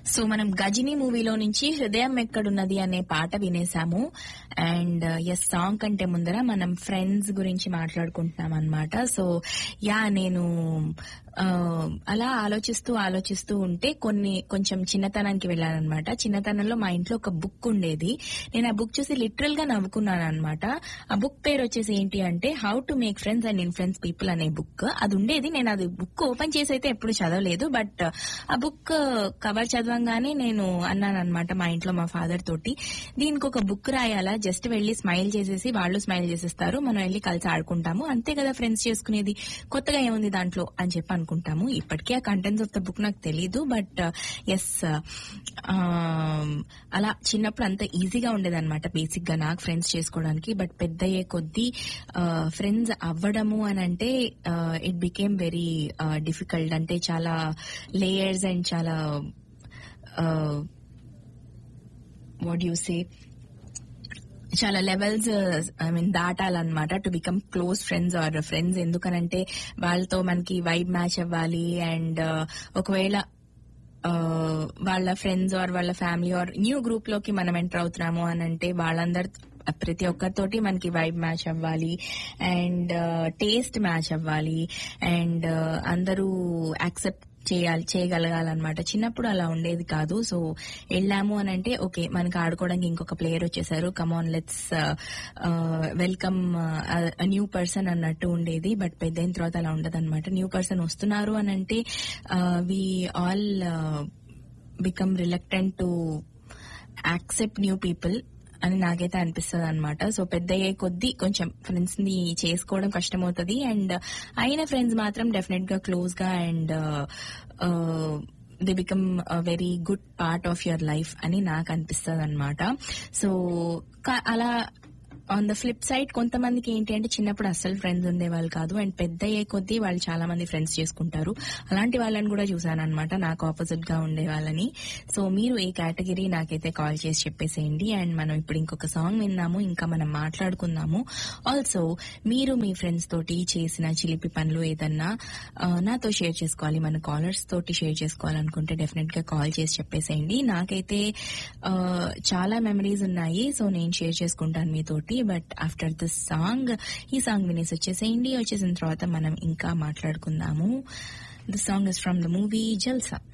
so మనం గజిని మూవీలో నుంచి హృదయం ఎక్కడున్నది అనే పాట వినేసాము అండ్ ఎస్ సాంగ్ కంటే ముందర మనం ఫ్రెండ్స్ గురించి మాట్లాడుకుంటున్నాం అనమాట సో యా నేను ఆ, అలా ఆలోచిస్తూ ఆలోచిస్తూ ఉంటే కొన్ని కొంచెం చిన్నతనానికి వెళ్ళానమాట చిన్నతనంలో మా ఇంట్లో ఒక బుక్ ఉండేది నేను ఆ బుక్ చూసి లిటరల్ గా నవ్వుకున్నాను అనమాట ఆ బుక్ పేరు వచ్చేసి ఏంటి అంటే how to make friends and influence people అనే బుక్ అది ఉండేది నేను అది బుక్ ఓపెన్ చేసి అయితే ఎప్పుడు చదవలేదు బట్ ఆ బుక్ కవర్ చదవంగానే నేను అన్నాను అనమాట మా ఇంట్లో మా ఫాదర్ తోటి దీనికి ఒక బుక్ రాయాలా జస్ట్ వెళ్ళి స్మైల్ చేసేసి వాళ్ళు స్మైల్ చేసేస్తారు మనం వెళ్ళి కలిసి ఆడుకుంటాము అంతే కదా ఫ్రెండ్స్ చేసుకునేది కొత్తగా ఏముంది దాంట్లో అని చెప్పి అనుకుంటాము ఇప్పటికే ఆ కంటెంట్స్ ఆఫ్ ద బుక్ నాకు తెలీదు బట్ ఎస్ అలా చిన్నప్పుడు అంత ఈజీగా ఉండేదన్నమాట బేసిక్ గా నాకు ఫ్రెండ్స్ చేసుకోవడానికి బట్ పెద్ద అయ్యే కొద్దీ ఫ్రెండ్స్ అవ్వడము అని అంటే ఇట్ బికేమ్ వెరీ డిఫికల్ట్ అంటే చాలా లేయర్స్ అండ్ చాలా వాట్ యూ సే చాలా లెవెల్స్ ఐ మీన్ దాటాలన్నమాట to become close friends or friends ఎందుకనంటే వాళ్ళతో మనకి వైబ్ మ్యాచ్ అవ్వాలి అండ్ ఒకవేళ ఆ, వాళ్ళ ఫ్రెండ్స్ ఆర్ వాళ్ళ ఫ్యామిలీ ఆర్ న్యూ గ్రూప్ లోకి మనం ఎంటర్ అవుతున్నాము అని అంటే వాళ్ళందరి ప్రతి ఒక్కరితోటి మనకి వైబ్ మ్యాచ్ అవ్వాలి అండ్ టేస్ట్ మ్యాచ్ అవ్వాలి అండ్ అందరూ యాక్సెప్ట్ చేయాలి చేయగలగాలన్నమాట చిన్నప్పుడు అలా ఉండేది కాదు సో వెళ్ళాము అని అంటే ఓకే మనకి ఆడుకోవడానికి ఇంకొక ప్లేయర్ వచ్చేసారు come on let's welcome new person అన్నట్టు ఉండేది బట్ పెద్ద అయిన తర్వాత అలా ఉండదు అనమాట న్యూ పర్సన్ వస్తున్నారు అని అంటే we all become reluctant to accept new people అని నాకైతే అనిపిస్తుంది అనమాట సో పెద్ద అయ్యే కొద్దీ కొంచెం ఫ్రెండ్స్ ని చేసుకోవడం కష్టమవుతుంది అండ్ అయిన ఫ్రెండ్స్ మాత్రం డెఫినెట్ గా క్లోజ్ గా and they become very good part of your life అని నాకు అనిపిస్తుంది అనమాట సో అలా ఆన్ ద ఫ్లిప్ సైడ్ కొంతమందికి ఏంటి అంటే చిన్నప్పుడు అస్సలు ఫ్రెండ్స్ ఉండేవాళ్ళు కాదు అండ్ పెద్ద అయ్యే కొద్దీ వాళ్ళు చాలా మంది ఫ్రెండ్స్ చేసుకుంటారు అలాంటి వాళ్ళని కూడా చూసాను అనమాట నాకు ఆపోజిట్ గా ఉండే వాళ్ళని సో మీరు ఏ కేటగిరీ నాకైతే కాల్ చేసి చెప్పేసేయండి అండ్ మనం ఇప్పుడు ఇంకొక సాంగ్ విందాము ఇంకా మనం మాట్లాడుకుందాము ఆల్సో మీరు మీ ఫ్రెండ్స్ తోటి చేసిన చిలిపి పనులు ఏదన్నా ఆ, నాతో షేర్ చేసుకోవాలి మన కాలర్స్ తోటి షేర్ చేసుకోవాలనుకుంటే డెఫినెట్ గా కాల్ చేసి చెప్పేసేయండి నాకైతే ఆ, చాలా మెమరీస్ ఉన్నాయి సో నేను షేర్ చేసుకుంటాను మీతోటి బట్ ఆఫ్టర్ దిస్ సాంగ్ ఈ సాంగ్ వినేసి వచ్చేసేయండి వచ్చేసిన తర్వాత మనం ఇంకా మాట్లాడుకుందాము this song is from the movie Jalsa